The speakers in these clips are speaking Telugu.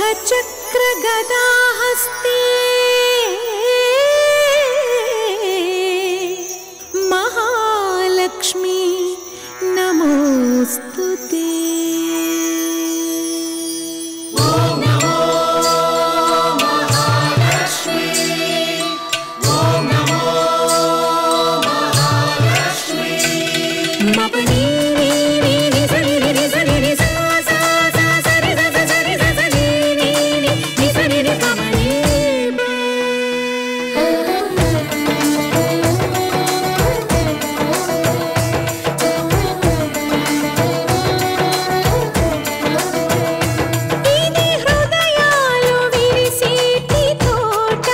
शङ्खचक्रगदाहस्ते महालक्ष्मी नमोऽस्तु ते ఇది హృదయాలు విరిసేటి తోట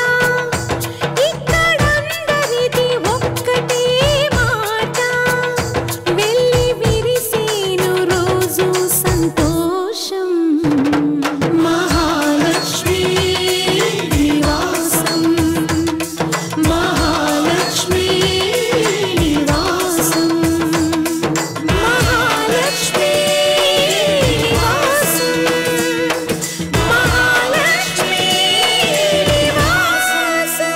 ఇక్కడందరిది ఒక్కటే మాట వెళ్ళి విరిసేను రోజు సంతోషం మహాలక్ష్మీ నివాసం మహాలక్ష్మీ నివాసం మహాలక్ష్మీ నివాసం మహాలక్ష్మీ నివాసం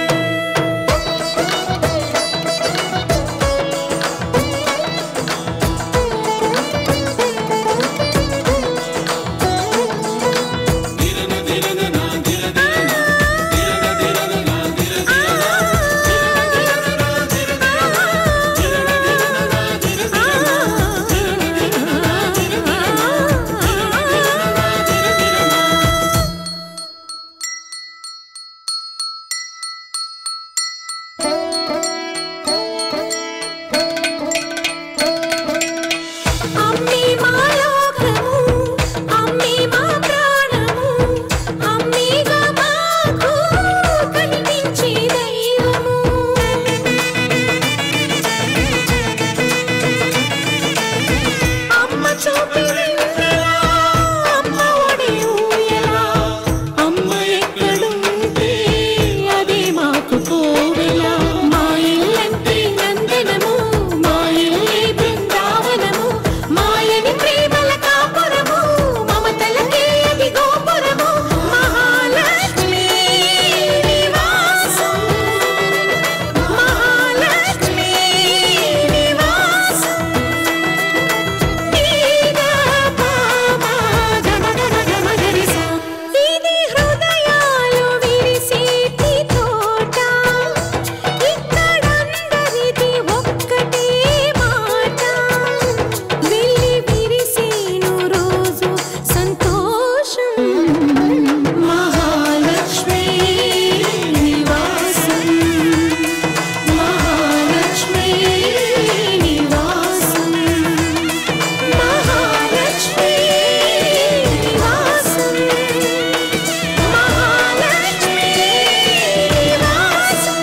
అమ్మే మా లోకము అమ్మే మా ప్రాణము అమ్మేగా మాకు కనిపించే దైవము అమ్మ చూపి వెన్నెలా, అమ్మ ఒడి ఊయలా, అమ్మ ఎక్కడుంటే అదే మాకు కోవెలా. మా ఇల్లంటే నందనము, మా ఇల్లే బృందావనము, మాయని ప్రేమల కాపురము, మమతలకే అది గోపురము. మహాలక్ష్మీ నివాసం, మహాలక్ష్మీ నివాసం. ఇది హృదయాలు విరిసేటి తోట ఇక్కడందరిది ఒక్కటే మాట వెళ్ళి విరిసేను రోజు సంతోషం మహాలక్ష్మీ నివాసం మహాలక్ష్మీ నివాసం మహాలక్ష్మీ నివాసం మహాలక్ష్మీ నివాసం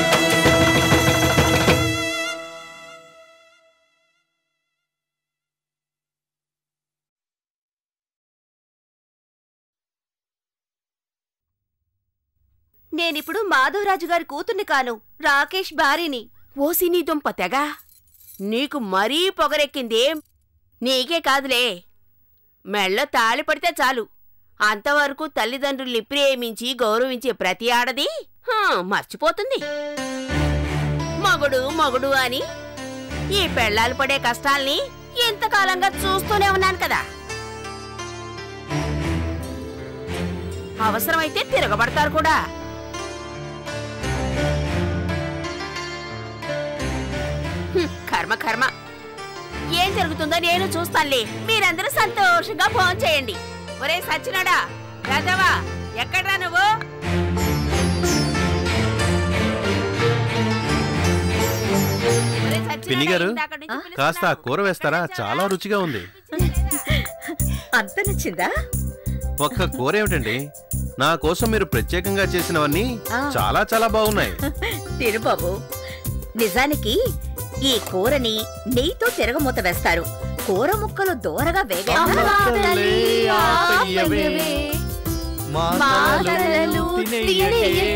నేనిప్పుడు మాధవరాజు గారి కూతుర్ని కాను రాకేష్ భార్యని ఓసి నీ దుంప తెగ నీకు మరీ పొగరెక్కింది నీకే కాదులే మెళ్ళ తాళి పడితే చాలు అంతవరకు తల్లిదండ్రుల్ని ప్రేమించి గౌరవించే ప్రతి ఆడది హా, మర్చిపోతుంది మగుడు మగుడు అని ఈ పెళ్ళాలు పడే కష్టాల్ని ఎంతకాలంగా చూస్తూనే ఉన్నాను కదా అవసరమైతే తిరగబడతారు కూడా హ్మ్, కర్మ కర్మ ఏం జరుగుతుందో నేను చూస్తానులే మీరందరూ సంతోషంగా ఫోన్ చేయండి ఒరే సచ్చినాడా రాజావా ఎక్కడ్రా నువ్వు ఒరే సచ్చినాడా, పిన్ని గారు, ఇందాక నుంచి కాస్త ఆ పిలుస్తున్నాను. కూర వేస్తారా చాలా రుచిగా ఉంది అంత నచ్చిందా ఒక్క కూర ఏమిటండి నా కోసం మీరు ప్రత్యేకంగా చేసినవన్నీ చాలా చాలా బాగున్నాయి తిరు బాబు నిజానికి ఈ కూరని నెయ్యితో తిరగమూత వేస్తారు కూర ముక్కలు దూరగా వేగాక అమ్మ తల్లి, ఆపయ్యవే. మా మాటలను తినేయకే.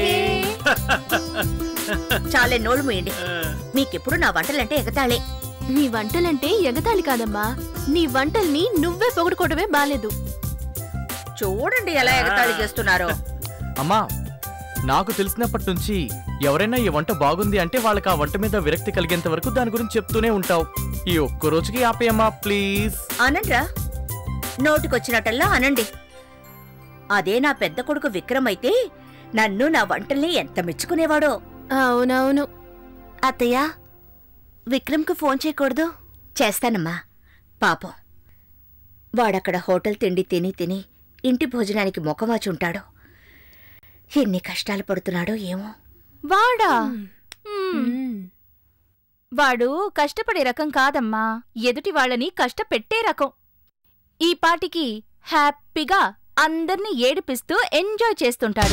చాలే నోళ్ళు మూయండి మీకెప్పుడు నా వంటలంటే ఎగతాళే నీ వంటలంటే ఎగతాళి కాదమ్మా నీ వంటల్ని నువ్వే పొగుడుకోవడమే బాలేదు చూడండి ఎలా ఎగతాళి చేస్తున్నారో అమ్మా నాకు తెలిసినప్పటి నుంచి ఎవరైనా ఈ వంట బాగుంది అంటే వాళ్ళకి ఆ వంట మీద విరక్తి కలిగేంత వరకు దాని గురించి చెప్తూనే ఉంటావు ఈ ఒక్క రోజుకి ఆపేయమ్మా ప్లీజ్ అనండ్రా నోటికొచ్చినట్టల్లా అనండి అదే నా పెద్ద కొడుకు విక్రమ్ అయితే నన్ను నా వంటల్ని ఎంత మెచ్చుకునేవాడో అవునవును అత్తయ్య విక్రమ్కు ఫోన్ చేయకూడదు చేస్తానమ్మా పాపం వాడక్కడ హోటల్ తిండి తిని తిని ఇంటి భోజనానికి మొక్కవాచుంటాడు ఎన్ని కష్టాలు పడుతున్నాడో ఏమో వాడా మ్మ్. వాడు కష్టపడే రకం కాదమ్మా ఎదుటి వాళ్ళని కష్టపెట్టే రకం ఈ పాటికి హ్యాపీగా అందర్నీ ఏడిపిస్తూ ఎంజాయ్ చేస్తుంటాడు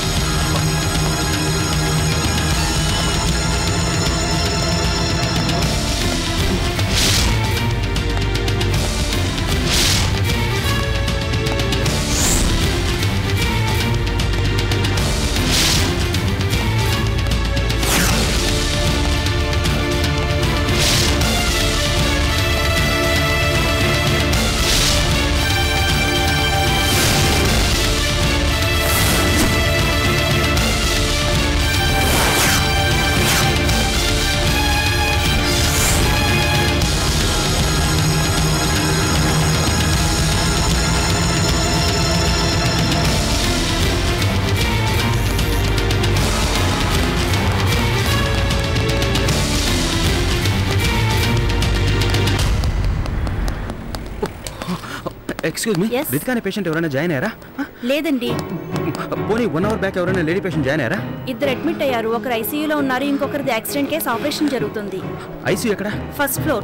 ఎక్స్క్యూజ్ మీ Yes. రితికా అనే పేషెంట్ ఎవరైనా జాయిన్ అయ్యారా లేదండి పోనీ వన్ అవర్ బ్యాక్ ఎవరైనా లేడీ పేషెంట్ జాయిన్ అయ్యారా ఇద్దరు అడ్మిట్ అయ్యారు ఒకరు ఐసీయూలో ఉన్నారు ఇంకొకరిది యాక్సిడెంట్ కేసు ఆపరేషన్ జరుగుతుంది ఐసీ ఎక్కడ first floor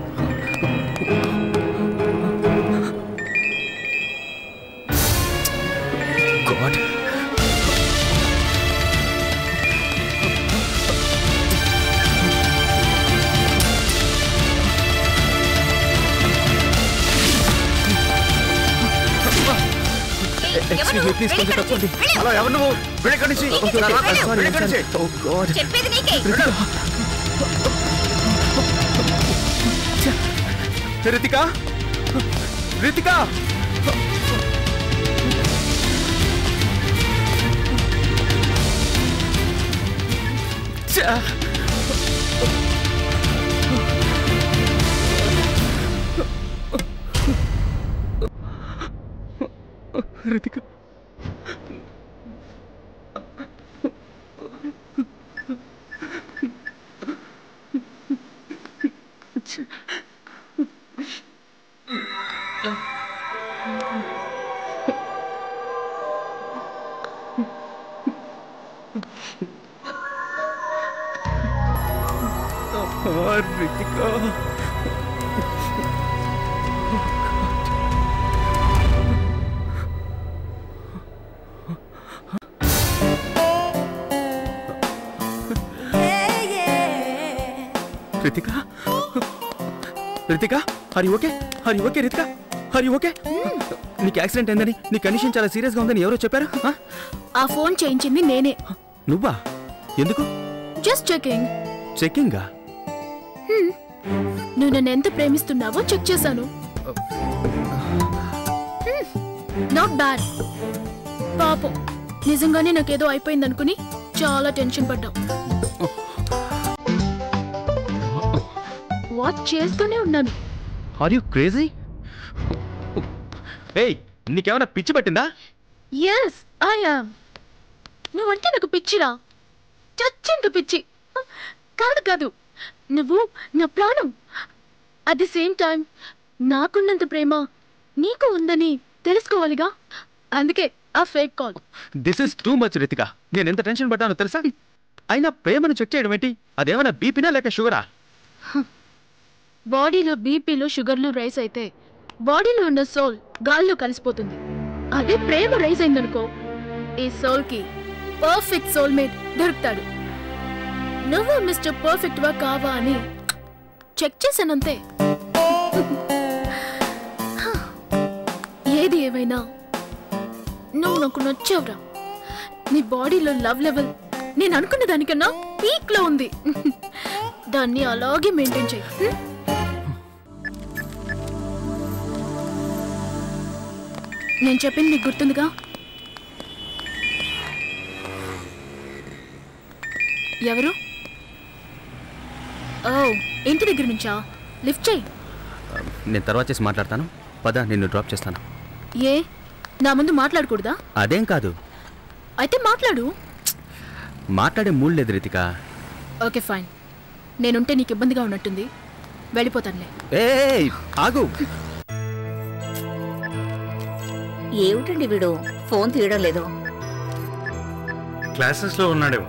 God excuse me please కొంచెం తప్పండి హలో ఎవరు నువ్వు వెళ్ళి ఇక్కడి నుంచి సారీ వెళ్ళి ఇక్కడి నుంచి. ఓ గాడ్ చెప్పేది నీకే రితిక రితిక ఛ! రితిక ఆ, Ritika Ritika Ritika Hari okay Hari okay Ritika Hari okay నీకు యాక్సిడెంట్ అయిందని నీ కండిషన్ చాలా సీరియస్ గా ఉందని ఎవరో చెప్పారు ఆ? ఆ ఫోన్ చేయించింది నేనే నువ్వా ఎందుకు జస్ట్ చెకింగ్ చెక్కింగా నువ్వు నన్ను ఎంత ప్రేమిస్తున్నావో చెక్ చేశాను నాట్ బ్యాడ్ పాపం నిజంగానే నాకేదో అయిపోయిందనుకుని చాలా టెన్షన్ పడ్డావు వాచ్ చేస్తూనే ఉన్నాను ఆర్ యూ క్రేజీ ఏయ్ నీకేమైనా పిచ్చి పట్టిందా ఎస్ ఐ యామ్ నువ్వంటే నాకు పిచ్చిరా చచ్చింత పిచ్చి కాదు కాదు నువ్వు నా ప్రాణం అట్ ది సేమ్ టైం నాకున్నంత ప్రేమ నీకు ఉందని తెలుసుకోవాలిగా అందుకే ఆ fake call this is too much Ritika నేను ఎంత టెన్షన్ పడ్డానో తెలుసా అయినా ప్రేమను చెక్ చేయడం ఏంటి అదేమైనా బీపీనా లేక షుగరా బాడీలో బీపీలు షుగర్లు రైస్ అయితే బాడీలో ఉన్న సోల్ గాల్లో కలిసిపోతుంది అదే ప్రేమ రైస్ అయిందనుకో ఈ సోల్ కి పర్ఫెక్ట్ సోల్మేట్ దొరుకుతాడు నువ్వు మిస్టర్ పర్ఫెక్ట్ వా కావా అని చెక్ చేశానంతే ఏది ఏమైనా నువ్వు నాకు నచ్చావురా నీ బాడీలో లవ్ లెవెల్ నేను అనుకున్న దానికన్నా పీక్ లో ఉంది దాన్ని అలాగే మెయింటైన్ చేయి హ్మ్? నేను చెప్పింది నీకు గుర్తుందిగా ఎవరు ఓ ఇంటి దగ్గర నుంచా లిఫ్ట్ చేయి నేను తర్వాత చేసి మాట్లాడతాను పద నిన్ను డ్రాప్ చేస్తాను ఏ నా ముందు మాట్లాడకూడదా అదేం కాదు అయితే మాట్లాడు మాట్లాడే మూడు లేదు రితిక ఓకే ఫైన్ నేనుంటే నీకు ఇబ్బందిగా ఉన్నట్టుంది వెళ్ళిపోతానులే ఏ ఆగు ఏమిటండి వీడు ఫోన్ తీయడం లేదు క్లాసెస్లో ఉన్నాడేమో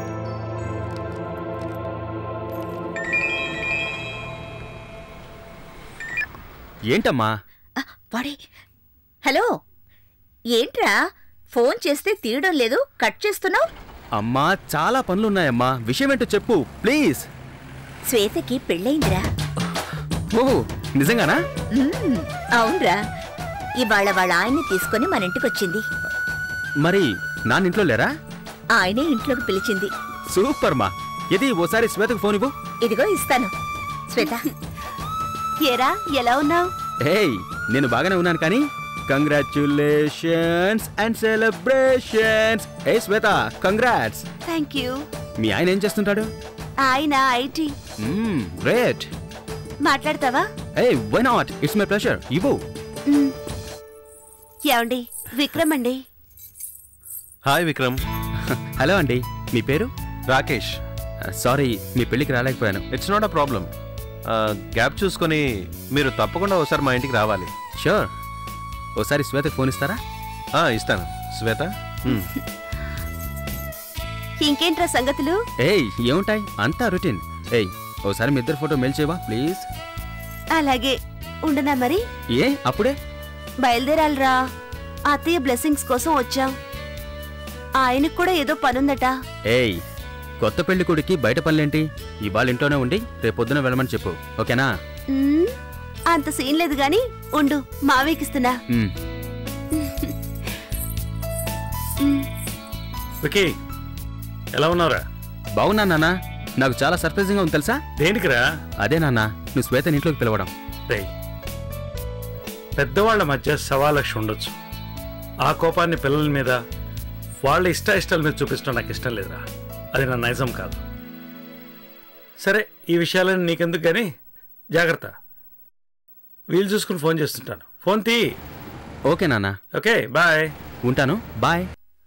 ఏంటమ్మా ఆ, వాడి హలో ఏంట్రా ఫోన్ చేస్తే తీయడం లేదు కట్ చేస్తున్నావు అమ్మా చాలా పనులున్నాయమ్మా విషయం ఏంటో చెప్పు ప్లీజ్ శ్వేతకి పెళ్ళయిందిరా ఓ నిజంగానా మ్మ్, అవునరా ఇవాళ వాళ్ళ ఆయన్ని తీసుకొని మన ఇంటికి వచ్చింది మరి నాన్న ఇంట్లో లేరా ఆయనే ఇంట్లోకి పిలిచింది సూపర్ మా ఇది ఓసారి శ్వేతకు ఫోన్ ఇవ్వు ఇదిగో ఇస్తాను శ్వేత ఏరా ఎలా ఉన్నావు ఏయ్ నేను బాగానే ఉన్నాను కానీ కంగ్రాచులేషన్స్ అండ్ సెలబ్రేషన్స్ ఏ శ్వేత కంగ్రాట్స్ థ్యాంక్ యూ మీ ఆయన ఏం చేస్తుంటాడు ఆయన ఐటీ గ్రేట్ మాట్లాడతావా ఏ why not it's my pressure ఇవ్వు ఏమండి విక్రమ్ అండి హాయ్ విక్రమ్ హలో అండి మీ పేరు రాకేష్ సారీ మీ పెళ్ళికి రాలేకపోయాను it's not a problem gap చూసుకొని మీరు తప్పకుండా ఒకసారి మా ఇంటికి రావాలి షూర్ ఓసారి శ్వేతకు ఫోన్ ఇస్తారా ఆ, ఇస్తాను శ్వేత మ్, ఇంకేంట్రా సంగతులు ఏయ్ ఏముంటాయి అంతా రొటీన్ ఏయ్ ఓసారి మీ ఇద్దరు ఫోటో మెయిల్ చేయవా ప్లీజ్ అలాగే ఉండనా మరి ఏ అప్పుడే బయలుదేరాలిరా అత్తయ్య బ్లెస్సింగ్స్ కోసం వచ్చాం ఆయనకు కూడా ఏదో పనుందట ఏయ్ కొత్త పెళ్లి కొడుకి బయట పనులేంటి ఇవాళ ఇంట్లోనే ఉండి రేపు పొద్దున వెళ్ళమని చెప్పు ఓకేనా మ్మ్, అంత సీన్ లేదు గాని ఉండు మావేకిస్తున్నా మ్, వికీ ఎలా ఉన్నావురా బాగున్నా నాన్న నాకు చాలా సర్ప్రైజింగ్గా ఉంది తెలుసా దేనికిరా అదే నాన్న నువ్వు శ్వేతని ఇంట్లోకి పిలవడం రేయ్ పెద్దవాళ్ల మధ్య సవాలక్ష ఉండొచ్చు ఆ కోపాన్ని పిల్లల మీద వాళ్ళ ఇష్ట ఇష్టాల మీద చూపించడం నాకు ఇష్టం లేదురా అది నా నైజం కాదు సరే ఈ విషయాలని నీకెందుకు కానీ జాగ్రత్త వీలు చూసుకుని ఫోన్ చేస్తుంటాను ఫోన్ తీ ఓకే నాన్న ఓకే బాయ్ ఉంటాను బాయ్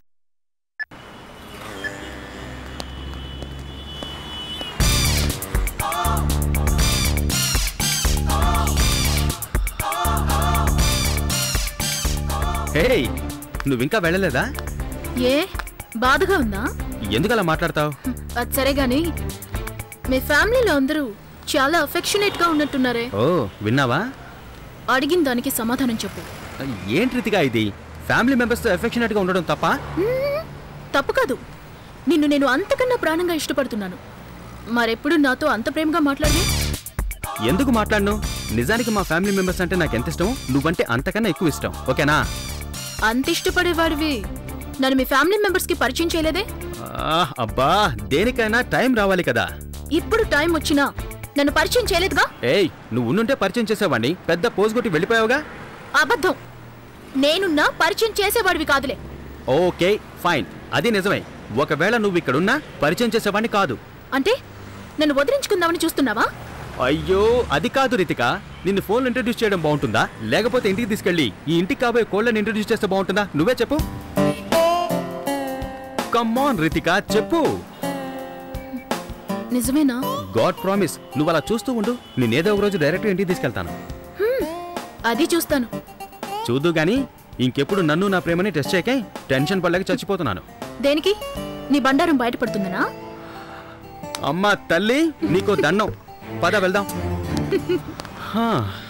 హేయ్ నువ్వు ఇంకా వెళ్ళలేదా ఏ బాధగా ఉందా ఎందుకు అలా మాట్లాడతావు అది సరే గాని మీ ఫ్యామిలీలో అందరూ చాలా అఫెక్షనేట్ గా ఉన్నట్టున్నారే ఓ విన్నావా అడిగిన దానికి సమాధానం చెప్పు ఏంటి రీతిగా ఇది ఫ్యామిలీ మెంబర్స్తో ఎఫెక్షనేట్గా ఉండడం తప్ప మ్మ్, తప్పు కాదు నిన్ను నేను అంతకన్నా ప్రాణంగా ఇష్టపడుతున్నాను మరెప్పుడు నాతో అంత ప్రేమగా మాట్లాడి ఎందుకు మాట్లాడను నిజానికి మా ఫ్యామిలీ మెంబర్స్ అంటే నాకు ఎంత ఇష్టమో నువ్వంటే అంతకన్నా ఎక్కువ ఇష్టం ఓకేనా అంత ఇష్టపడేవాడివి నన్ను మీ ఫ్యామిలీ మెంబర్స్ కి పరిచయం చేయలేదే ఆ, అబ్బా దేనికైనా టైం రావాలి కదా ఇప్పుడు టైం వచ్చినా నన్ను పరిచయం చేయలేదుగా ఏయ్ నువ్వు ఉండుంటే పరిచయం చేసేవాడిని పెద్ద పోజ్ కొట్టి వెళ్ళిపోయావుగా అబద్ధం నేనున్నా పరిచయం చేసేవాడివి కాదులే ఓకే ఫైన్ అది నిజమే ఒకవేళ నువ్వు ఇక్కడున్నా పరిచయం చేసేవాడిని కాదు అంటే నన్ను వదిలించుకుందామని చూస్తున్నావా అయ్యో అది కాదు రితిక నిన్ను ఫోన్ ఇంట్రడ్యూస్ చేయడం బాగుంటుందా లేకపోతే ఇంటికి తీసుకెళ్ళి ఈ ఇంటికి కాబోయే కోళ్ళని ఇంట్రడ్యూస్ చేస్తే బాగుంటుందా నువ్వే చెప్పు కమ్మాన్ రితిక చెప్పు నిజమేనా గాడ్ ప్రామిస్ నువ్వు అలా చూస్తూ ఉండు నేనేదో ఒక రోజు డైరెక్ట్ ఇంటికి తీసుకెళ్తాను అది చూస్తాను చూద్దు గాని ఇంకెప్పుడు నన్ను నా ప్రేమని టెస్ట్ చేయకే టెన్షన్ పడలేక చచ్చిపోతున్నాను దేనికి నీ బండారం బయటపడుతుందనా అమ్మా తల్లి నీకో దండం పద వెళ్దాం హా.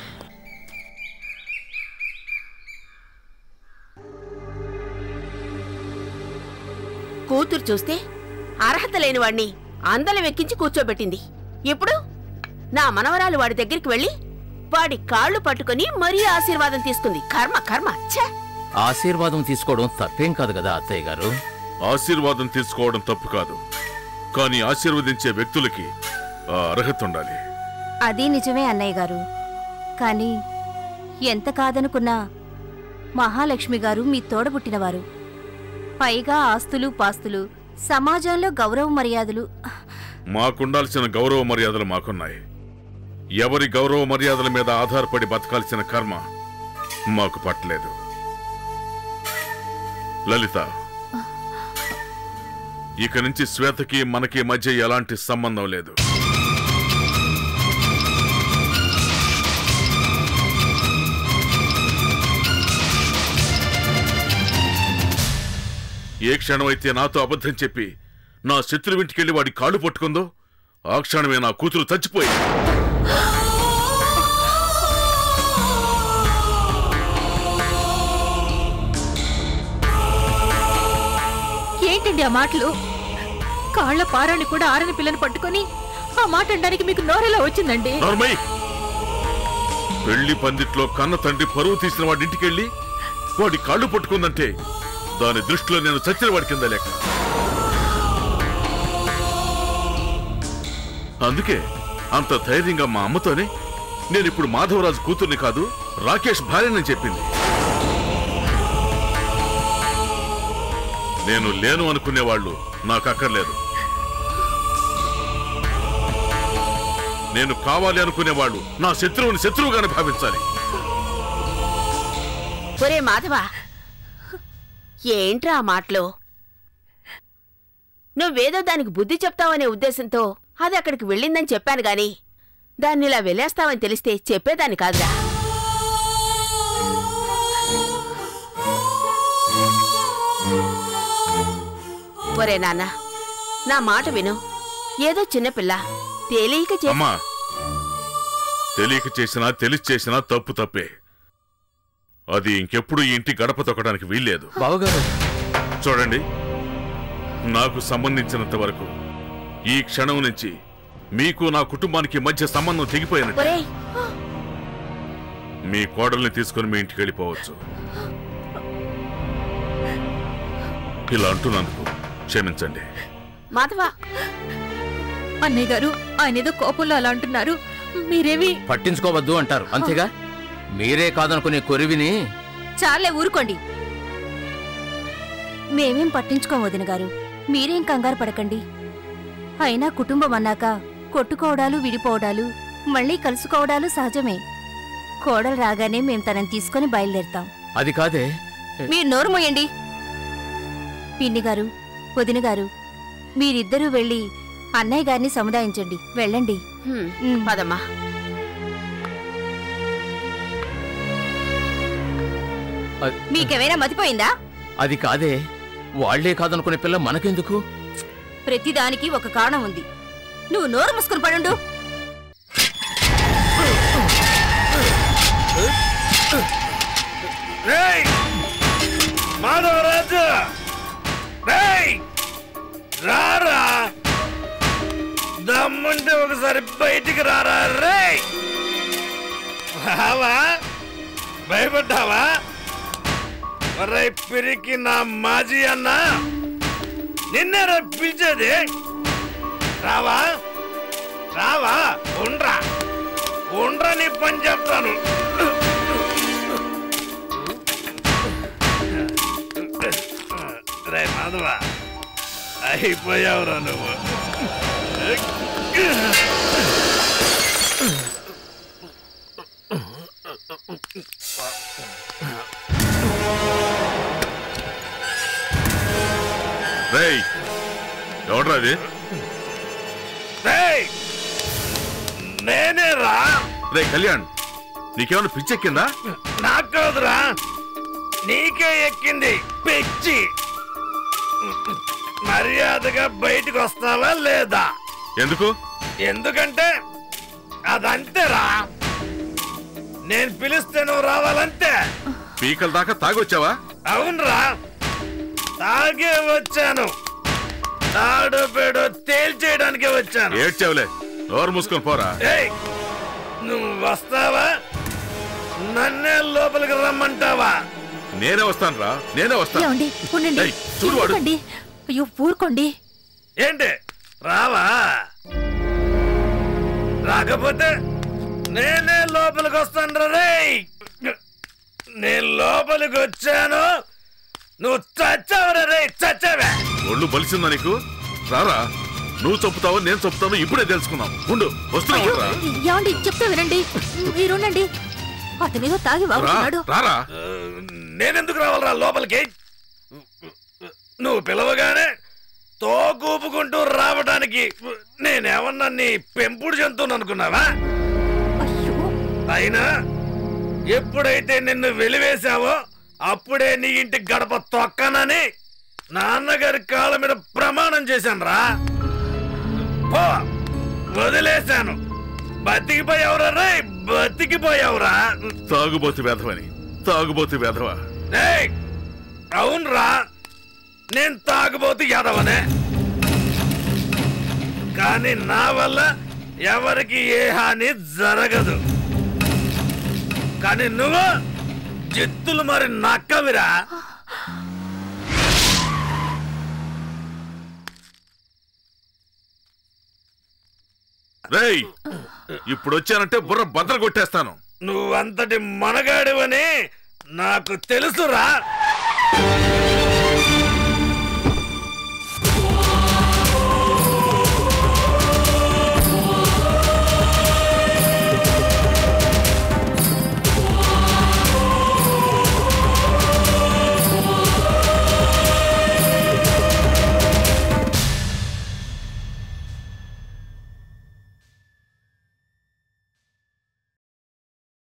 కూతురు చూస్తే అర్హత లేని వాణ్ణి అందలం ఎక్కించి కూర్చోబెట్టింది ఇప్పుడు నా మనవరాలు వాడి దగ్గరికి వెళ్ళి వాడి కాళ్ళు పట్టుకొని మరీ ఆశీర్వాదం తీసుకుంది కర్మ కర్మ ఛే ఆశీర్వాదం తీసుకోవడం తప్పేం కాదు కదా అత్తయ్య గారు ఆశీర్వాదం తీసుకోవడం తప్పు కాదు కానీ ఆశీర్వదించే వ్యక్తులకి ఆ అర్హత ఉండాలి అది నిజమే అన్నయ్య గారు కానీ ఎంత కాదనుకున్నా మహాలక్ష్మి గారు మీ తోడబుట్టినవారు పైగా ఆస్తులు పాస్తులు సమాజంలో గౌరవ మర్యాదలు మాకుండాల్సిన గౌరవ మర్యాదలు మాకున్నాయి ఎవరి గౌరవ మర్యాదల మీద ఆధారపడి బతకాల్సిన కర్మ మాకు పట్టలేదు లలిత ఇక నుంచి శ్వేతకి మనకి మధ్య ఎలాంటి సంబంధం లేదు ఏ క్షణమైతే నాతో అబద్ధం చెప్పి నా శత్రువింటికెళ్ళి వాడి కాళ్ళు పట్టుకుందో ఆ క్షణమే నా కూతురు చచ్చిపోయింది ఏంటండి ఆ మాటలు కాళ్ల పారాన్ని కూడా ఆరని పిల్లని పట్టుకొని ఆ మాట అనడానికి మీకు నోరెలా వచ్చిందండి నోర్మయ్ పెళ్లి పందిట్లో కన్న తండ్రి పరువు తీసిన వాడి ఇంటికెళ్ళి వాడి కాళ్ళు పట్టుకుందంటే దాని దృష్టిలో నేను చచ్చిన వాడి కింద లెక్క అందుకే అంత ధైర్యంగా మా అమ్మతోనే నేను ఇప్పుడు మాధవరాజు కూతుర్ని కాదు రాకేష్ భార్యనని చెప్పింది నేను లేను అనుకునేవాళ్ళు నాకు అక్కర్లేదు నేను కావాలి అనుకునేవాళ్ళు నా శత్రువుని శత్రువుగానే భావించాలి ఒరే మాధవ ఏంట్రా ఆ మాటలు నువ్వేదో దానికి బుద్ధి చెప్తావనే ఉద్దేశంతో అది అక్కడికి వెళ్ళిందని చెప్పాను గాని దాన్ని ఇలా వెళ్ళేస్తావని తెలిస్తే చెప్పేదాన్ని కాదురా ఒరే నాన్న నా మాట విను ఏదో చిన్నపిల్ల తేలిక చే అమ్మా తెలియక చేసినా తెలిసి చేసినా తప్పు తప్పే అది ఇంకెప్పుడు ఈ ఇంటి గడప తొక్కడానికి వీల్లేదు బావగారు చూడండి నాకు సంబంధించినంత వరకు ఈ క్షణం నుంచి మీకు నా కుటుంబానికి మధ్య సంబంధం తెగిపోయినట్టు ఒరేయ్ మీ కోడల్ని తీసుకుని మీ ఇంటికి వెళ్ళిపోవచ్చు ఇలా అంటున్నందుకు క్షమించండి మాధవ అన్నయ్య గారు ఆయన ఏదో కోపంలో అలా అంటున్నారు మీరేమి పట్టించుకోవద్దు అంటారు అంతేగా మీరే కాదనుకునే కొరివిని చాలే ఊరుకోండి మేమేం పట్టించుకోం వదిన గారు మీరేం కంగారు పడకండి అయినా కుటుంబం అన్నాక కొట్టుకోవడాలు విడిపోవడాలు మళ్ళీ కలుసుకోవడాలు సహజమే కోడలు రాగానే మేం తనని తీసుకొని బయలుదేరుతాం అది కాదే మీరు నోరు మోయండి పిన్ని గారు వదిన గారు మీరిద్దరూ వెళ్ళి అన్నయ్య గారిని సముదాయించండి వెళ్ళండి హ్మ్, ఉమ్. పదమ్మా మీకేమైనా మతిపోయిందా అది కాదే వాళ్లే కాదనుకునే పిల్ల మనకెందుకు ప్రతిదానికి ఒక కారణం ఉంది నువ్వు నోరు మూసుకుని పడుండు రేయ్ మాధవరాజు రేయ్ రారా దమ్ముంటే ఒకసారి బయటికి రారా రేయ్ రావా భయపడ్డావా ఒరేయ్ పిరికి నా మాజీ అన్న నిన్నేరా పిలిచేది రావా రావా ఉండ్రా ఉండ్రా నీ పని చెప్తాను రే మాధవ అయిపోయావురా నువ్వు రేయ్ ఎవడ్రా అది రేయ్ నేనే రా రే కళ్యాణ్ నీకేమైనా పిచ్చెక్కిందా నాకు కాదురా నీకే ఎక్కింది పిచ్చి మర్యాదగా బయటికి వస్తావా లేదా ఎందుకు ఎందుకంటే అదంతేరా నేను పిలిస్తే నువ్వు రావాలంతే పీకల దాకా తాగొచ్చావా అవునరా తాగే వచ్చాను తాడు పేడో తేల్చేయడానికే వచ్చాను ఏడ్చావులే నోరు మూసుకొని పోరా ఏయ్ నువ్వు వస్తావా నన్నే లోపలికి రమ్మంటావా నేనే వస్తాను రా నేనే వస్తాను ఏమండి ఉండండి ఏయ్, చూడు వాడు. ఎందుకండి? అయ్యో ఊరుకోండి ఏంటి రావా రాకపోతే నేనే లోపలికి వస్తాను రేయ్ నేను లోపలికి వచ్చాను నువ్వు చచ్చావురా రే చచ్చావే ఒళ్ళు బలిసిందా నీకు రారా నువ్వు చంపుతావో నేను చంపుతాను ఇప్పుడే తెలుసుకుందాం ఉండు వస్తున్నావు రా ఏమండి చెప్తే వినండి మీరుండండి అతనేదో తాగి రా వాగుతున్నాడు రారా నేనెందుకు రావాలరా లోపలికి నువ్వు పిలవగానే తోకూపుకుంటూ రావడానికి నేనేమన్నా నీ పెంపుడు జంతువుని అనుకున్నావా అయినా ఎప్పుడైతే నిన్ను వెలివేశావో అప్పుడే నీ ఇంటి గడప తొక్కనని నాన్నగారి కాళ్ళ మీద ప్రమాణం చేశాను రా పో వదిలేశాను బతికిపోయావురా రే బతికిపోయావురా తాగుబోతు వేధవని తాగుబోతు వేధవ ఏయ్, అవునరా నేను తాగుబోతు యాదవనే కానీ నా వల్ల ఎవరికి ఏ హాని జరగదు కానీ నువ్వు జిత్తులు మరి నక్కవిరా రేయ్ ఇప్పుడు వచ్చానంటే బుర్ర బద్దలు కొట్టేస్తాను నువ్వంతటి మనగాడివని నాకు తెలుసురా